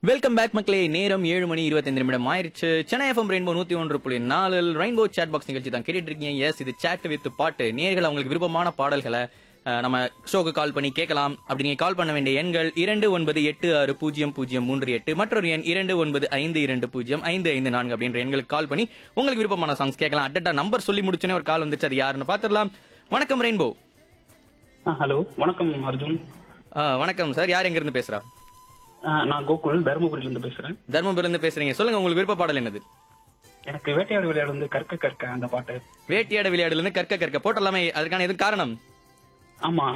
welcome back மக்களே நேரம் ஏழு மணி இருபத்தைந்து நிமிடம் ஆயிருச்சு சென்னை எஃப்எம் ரெயின்போ நூத்தி ஒன்று புள்ளி நாலில் ரெயின்போ சேட் பாக்ஸ் நிகழ்ச்சி தான் கேட்டுட்டு இருக்கீங்க எஸ் இது சேட் வித் பாட்டு நேர்கள் அவங்களுக்கு விருப்பமான பாடல்களை அஹ், நம்ம ஷோக்கு கால் பண்ணி கேட்கலாம் அப்படி நீங்க கால் பண்ண வேண்டிய எண்கள் இரண்டு ஒன்பது எட்டு ஆறு பூஜ்ஜியம் பூஜ்ஜியம் மூன்று எட்டு மற்றொரு எண் இரண்டு ஒன்பது ஐந்து இரண்டு பூஜ்ஜியம் ஐந்து ஐந்து நான்கு அப்படின்ற எண்களுக்கு கால் பண்ணி உங்களுக்கு விருப்பமான சாங்ஸ் கேட்கலாம் அட்டட்டா நம்பர் சொல்லி முடிச்சோன்னே ஒரு கால் வந்துச்சு அது யாருன்னு பாத்துடலாம் வணக்கம் ரெயின்போ ஹலோ வணக்கம் அர்ஜுன் அஹ், வணக்கம் சார் யார் எங்க இருந்து பேசுறா ஆ, நான் கோகுல் தருமபுரியில இருந்து பேசுறேன் தர்மபுரில இருந்து பேசுறீங்க சொல்லுங்க உங்களுக்கு விருப்ப பாடல் என்னது எனக்கு வேட்டையாடு விளையாடு வந்து கற்க கற்க அந்த பாட்டு வேட்டியாட விளையாடுல இருந்து கற்க கற்க போட்டலாமே அதுக்கான எது காரணம் ஆமா